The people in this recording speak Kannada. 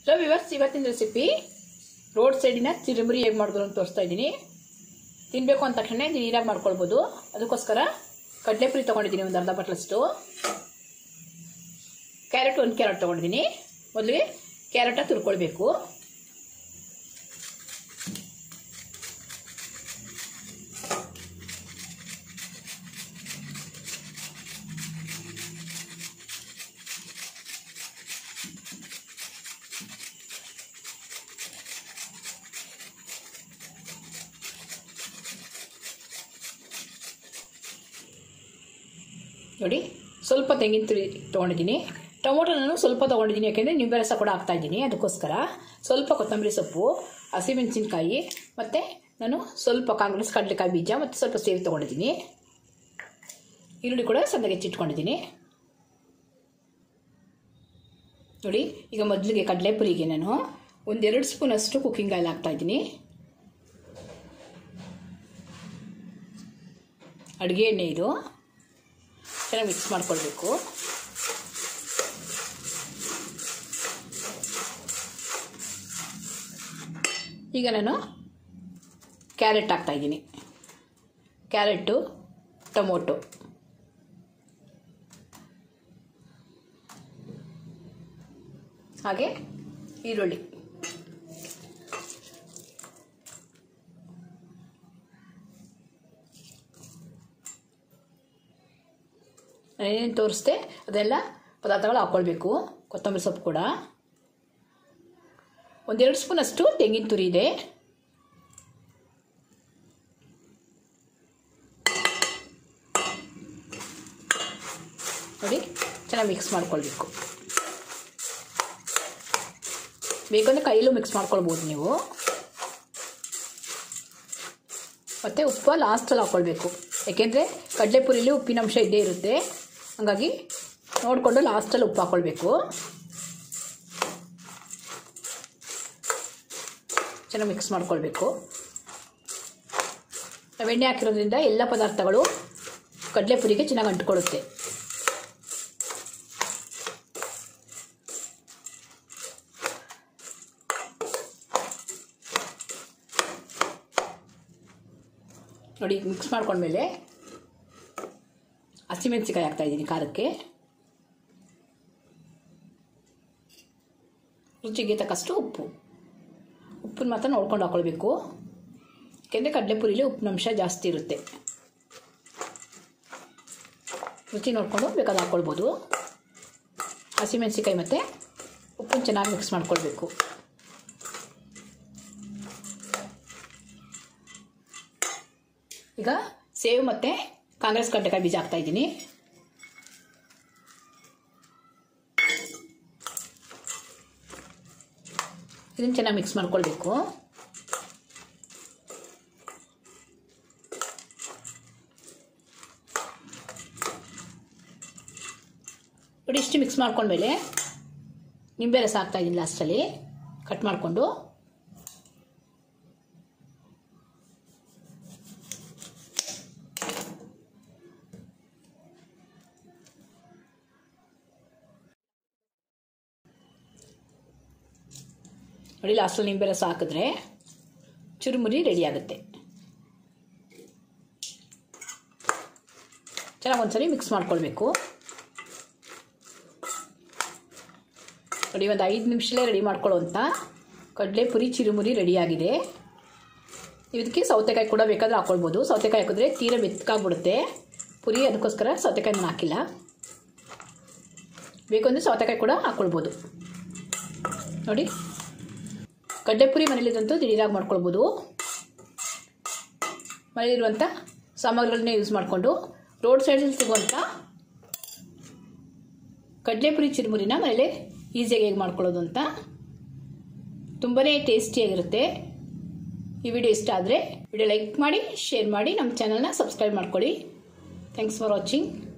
ಸೊ ವಿವರ್ಸ್ ಇವತ್ತಿನ ರೆಸಿಪಿ ರೋಡ್ ಸೈಡಿನ ಚಿರುಮುರಿ ಹೇಗೆ ಮಾಡಿದ್ರು ಅಂತ ತೋರಿಸ್ತಾ ಇದ್ದೀನಿ ತಿನ್ನಬೇಕು ಅಂದ ತಕ್ಷಣ ನೀರಾಗಿ ಮಾಡ್ಕೊಳ್ಬೋದು ಅದಕ್ಕೋಸ್ಕರ ಕಡಲೆಪುರಿ ತೊಗೊಂಡಿದ್ದೀನಿ ಒಂದು ಅರ್ಧ ಬಟ್ಲಷ್ಟು ಕ್ಯಾರೆಟ್ ಒಂದು ಕ್ಯಾರೆಟ್ ತೊಗೊಂಡಿದ್ದೀನಿ ಮೊದಲಿಗೆ ಕ್ಯಾರೆಟ ತುರ್ಕೊಳ್ಬೇಕು ನೋಡಿ ಸ್ವಲ್ಪ ತೆಂಗಿನ ತುರಿ ತೊಗೊಂಡಿದ್ದೀನಿ ಟೊಮೊಟೊ ನಾನು ಸ್ವಲ್ಪ ತೊಗೊಂಡಿದ್ದೀನಿ ಯಾಕೆಂದರೆ ನಿಂಬೆ ರಸ ಕೂಡ ಹಾಕ್ತಾ ಇದ್ದೀನಿ ಅದಕ್ಕೋಸ್ಕರ ಸ್ವಲ್ಪ ಕೊತ್ತಂಬರಿ ಸೊಪ್ಪು ಹಸಿಮೆಣಸಿನ್ಕಾಯಿ ಮತ್ತು ನಾನು ಸ್ವಲ್ಪ ಕಾಂಗ್ರೆಸ್ ಕಡಲೆಕಾಯಿ ಬೀಜ ಮತ್ತು ಸ್ವಲ್ಪ ಸೇರಿ ತೊಗೊಂಡಿದ್ದೀನಿ ಈರುಳ್ಳಿ ಕೂಡ ಸಣ್ಣಗೆ ಹೆಚ್ಚಿಟ್ಕೊಂಡಿದ್ದೀನಿ ನೋಡಿ ಈಗ ಮೊದಲಿಗೆ ಕಡಲೆಪುರಿಗೆ ನಾನು ಒಂದೆರಡು ಸ್ಪೂನ್ ಅಷ್ಟು ಕುಕ್ಕಿಂಗ್ ಆಯಿಲ್ ಹಾಕ್ತಾಯಿದ್ದೀನಿ ಅಡುಗೆ ಎಣ್ಣೆ ಇದು ಚೆನ್ನಾಗಿ ಮಿಕ್ಸ್ ಮಾಡ್ಕೊಳ್ಬೇಕು ಈಗ ನಾನು ಕ್ಯಾರೆಟ್ ಹಾಕ್ತಾ ಇದ್ದೀನಿ ಕ್ಯಾರೆಟು ಟೊಮೊಟೊ ಹಾಗೆ ಈರುಳ್ಳಿ ಏನೇನು ತೋರಿಸ್ದೆ ಅದೆಲ್ಲ ಪದಾರ್ಥಗಳು ಹಾಕ್ಕೊಳ್ಬೇಕು ಕೊತ್ತಂಬರಿ ಸೊಪ್ಪು ಕೂಡ ಒಂದೆರಡು ಸ್ಪೂನ್ ಅಷ್ಟು ತೆಂಗಿನ ತುರಿ ಇದೆ ನೋಡಿ ಚೆನ್ನಾಗಿ ಮಿಕ್ಸ್ ಮಾಡ್ಕೊಳ್ಬೇಕು ಬೇಕಂದ್ರೆ ಕೈಯಲ್ಲೂ ಮಿಕ್ಸ್ ಮಾಡ್ಕೊಳ್ಬೋದು ನೀವು ಮತ್ತು ಉಪ್ಪು ಲಾಸ್ಟಲ್ಲಿ ಹಾಕ್ಕೊಳ್ಬೇಕು ಯಾಕೆಂದರೆ ಕಡಲೆಪುರಿಲಿ ಉಪ್ಪಿನಂಶ ಇದ್ದೇ ಇರುತ್ತೆ ಹಾಗಾಗಿ ನೋಡಿಕೊಂಡು ಲಾಸ್ಟಲ್ಲಿ ಉಪ್ಪು ಹಾಕ್ಕೊಳ್ಬೇಕು ಚೆನ್ನಾಗಿ ಮಿಕ್ಸ್ ಮಾಡ್ಕೊಳ್ಬೇಕು ನಾವು ಎಣ್ಣೆ ಹಾಕಿರೋದ್ರಿಂದ ಎಲ್ಲ ಪದಾರ್ಥಗಳು ಕಡಲೆಪುರಿಗೆ ಚೆನ್ನಾಗಿ ಅಂಟ್ಕೊಳ್ಳುತ್ತೆ ನೋಡಿ ಮಿಕ್ಸ್ ಮಾಡ್ಕೊಂಡ್ಮೇಲೆ ಹಸಿಮೆಣಸಿಕಾಯಿ ಹಾಕ್ತಾ ಇದ್ದೀನಿ ಖಾರಕ್ಕೆ ರುಚಿಗೆ ತಕ್ಕಷ್ಟು ಉಪ್ಪು ಉಪ್ಪನ್ನ ಮಾತ್ರ ನೋಡ್ಕೊಂಡು ಹಾಕ್ಕೊಳ್ಬೇಕು ಯಾಕೆಂದರೆ ಕಡಲೆಪುರಿಲಿ ಉಪ್ಪಿನಂಶ ಜಾಸ್ತಿ ಇರುತ್ತೆ ರುಚಿ ನೋಡಿಕೊಂಡು ಬೇಕಾದ್ರೆ ಹಾಕ್ಕೊಳ್ಬೋದು ಹಸಿಮೆಣಸಿಕಾಯಿ ಮತ್ತು ಉಪ್ಪನ್ನು ಚೆನ್ನಾಗಿ ಮಿಕ್ಸ್ ಮಾಡ್ಕೊಳ್ಬೇಕು ಈಗ ಸೇವ್ ಮತ್ತು ಕಾಂಗ್ರೆಸ್ ಕಡ್ಲೆಕಾಯಿ ಬೀಜ ಹಾಕ್ತಾ ಇದ್ದೀನಿ ಇದನ್ನು ಚೆನ್ನಾಗಿ ಮಿಕ್ಸ್ ಮಾಡ್ಕೊಳ್ಬೇಕು ನೋಡಿ ಇಷ್ಟು ಮಿಕ್ಸ್ ಮಾಡ್ಕೊಂಡ್ಮೇಲೆ ನಿಂಬೆ ರಸ ಹಾಕ್ತಾ ಇದ್ದೀನಿ ಲಾಸ್ಟಲ್ಲಿ ಕಟ್ ಮಾಡಿಕೊಂಡು ನೋಡಿ ಲಾಸ್ಟಲ್ಲಿ ನಿಂಬೆ ರಸ ಹಾಕಿದ್ರೆ ಚುರುಮುರಿ ರೆಡಿ ಆಗುತ್ತೆ ಚೆನ್ನಾಗಿ ಒಂದ್ಸರಿ ಮಿಕ್ಸ್ ಮಾಡ್ಕೊಳ್ಬೇಕು ನೋಡಿ ಒಂದು ಐದು ನಿಮಿಷಲೇ ರೆಡಿ ಮಾಡ್ಕೊಳ್ಳುವಂಥ ಕಡಲೆ ಪುರಿ ಚಿರುಮುರಿ ರೆಡಿಯಾಗಿದೆ ಇದಕ್ಕೆ ಸೌತೆಕಾಯಿ ಕೂಡ ಬೇಕಾದ್ರೆ ಹಾಕ್ಕೊಳ್ಬೋದು ಸೌತೆಕಾಯಿ ಹಾಕಿದ್ರೆ ತೀರ ಬೆತ್ತಕ್ಕಾಗ್ಬಿಡುತ್ತೆ ಪುರಿ ಅದಕ್ಕೋಸ್ಕರ ಸೌತೆಕಾಯಿ ನಾನು ಹಾಕಿಲ್ಲ ಬೇಕು ಅಂದರೆ ಸೌತೆಕಾಯಿ ಕೂಡ ಹಾಕ್ಕೊಳ್ಬೋದು ನೋಡಿ ಕಡ್ಲೆಪುರಿ ಮನೇಲಿದ್ದಂತೂ ದಿಢೀರಾಗಿ ಮಾಡ್ಕೊಳ್ಬೋದು ಮನೇಲಿರುವಂಥ ಸಾಮಗ್ರಿಗಳನ್ನೇ ಯೂಸ್ ಮಾಡಿಕೊಂಡು ರೋಡ್ ಸೈಡಲ್ಲಿ ಸಿಗುವಂಥ ಕಡಲೆಪುರಿ ಚಿರುಮುರಿನ ಮನೇಲಿ ಈಸಿಯಾಗಿ ಹೇಗೆ ಮಾಡ್ಕೊಳ್ಳೋದು ಅಂತ ತುಂಬಾ ಟೇಸ್ಟಿಯಾಗಿರುತ್ತೆ ಈ ವಿಡಿಯೋ ಇಷ್ಟ ಆದರೆ ವಿಡಿಯೋ ಲೈಕ್ ಮಾಡಿ ಶೇರ್ ಮಾಡಿ ನಮ್ಮ ಚಾನಲ್ನ ಸಬ್ಸ್ಕ್ರೈಬ್ ಮಾಡ್ಕೊಳ್ಳಿ ಥ್ಯಾಂಕ್ಸ್ ಫಾರ್ ವಾಚಿಂಗ್